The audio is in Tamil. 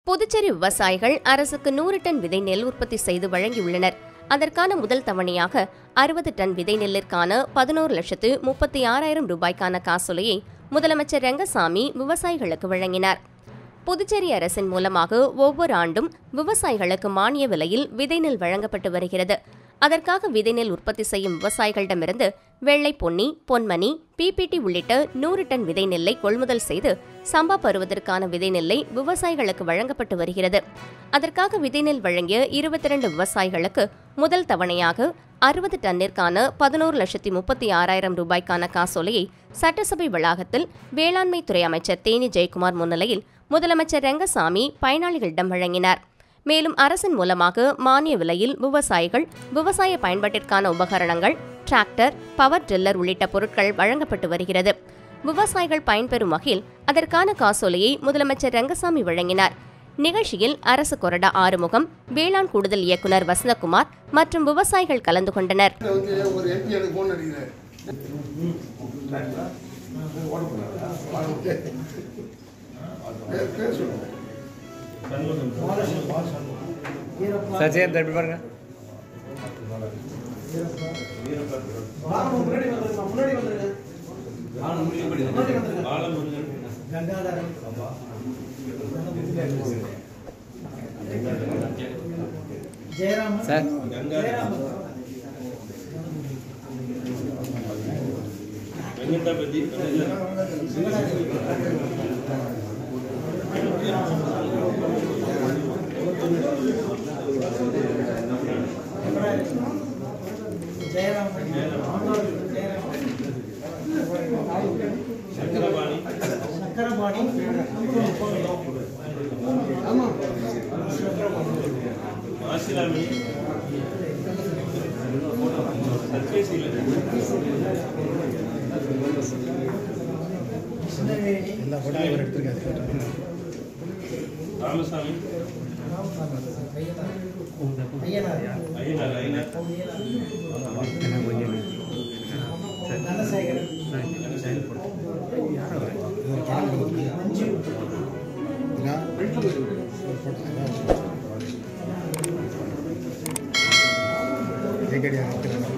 புதுச்சேரி விவசாயிகள் அரசுக்கு நூறு டன் விதை நெல் உற்பத்தி செய்து வழங்கியுள்ளனர் அதற்கான முதல் தவணையாக அறுபது டன் விதை நெல்லிற்கான பதினோரு லட்சத்து முப்பத்தி ஆறாயிரம் ரூபாய்க்கான காசோலையை முதலமைச்சர் ரெங்கசாமி விவசாயிகளுக்கு வழங்கினார் புதுச்சேரி அரசின் மூலமாக ஒவ்வொரு ஆண்டும் விவசாயிகளுக்கு மானிய விலையில் விதை நெல் வழங்கப்பட்டு வருகிறது அதற்காக விதை நெல் உற்பத்தி செய்யும் விவசாயிகளிடமிருந்து வெள்ளை பொன்னி பொன்மணி பிபிடி உள்ளிட்ட நூறு டன் விதை நெல்லை கொள்முதல் செய்து சம்பா பருவதற்கான விதை நெல்லை விவசாயிகளுக்கு வழங்கப்பட்டு வருகிறது அதற்காக விதை நெல் வழங்கிய இருபத்தி இரண்டு விவசாயிகளுக்கு முதல் தவணையாக அறுபது டன்னிற்கான பதினோரு லட்சத்தி முப்பத்தி ஆறாயிரம் ரூபாய்க்கான காசோலையை சட்டசபை வளாகத்தில் வேளாண்மை துறை அமைச்சர் தேனி ஜெயக்குமார் முன்னிலையில் முதலமைச்சர் ரெங்கசாமி பயனாளிகளிடம் வழங்கினார் மேலும் அரசின் மூலமாக மானிய விலையில் விவசாயிகள் விவசாய பயன்பாட்டிற்கான உபகரணங்கள் டிராக்டர் பவர் டில்லர் உள்ளிட்ட பொருட்கள் வழங்கப்பட்டு வருகிறது விவசாயிகள் பயன்பெறும் வகையில் அதற்கான காசோலையை முதலமைச்சர் ரங்கசாமி வழங்கினார் நிகழ்ச்சியில் அரசு கொறடா ஆறுமுகம் வேளாண் கூடுதல் இயக்குனர் வசந்தகுமார் மற்றும் விவசாயிகள் கலந்து கொண்டனர் வந்து ஒரு எம்பி எனக்கு ஃபோன் அடிக்கிறார் பேர் பேர் சொல்லுங்க சச்சின் தப்பி பாருங்க சார் ராமசாமி ஐயனார் ஐயனார் ஏகடியா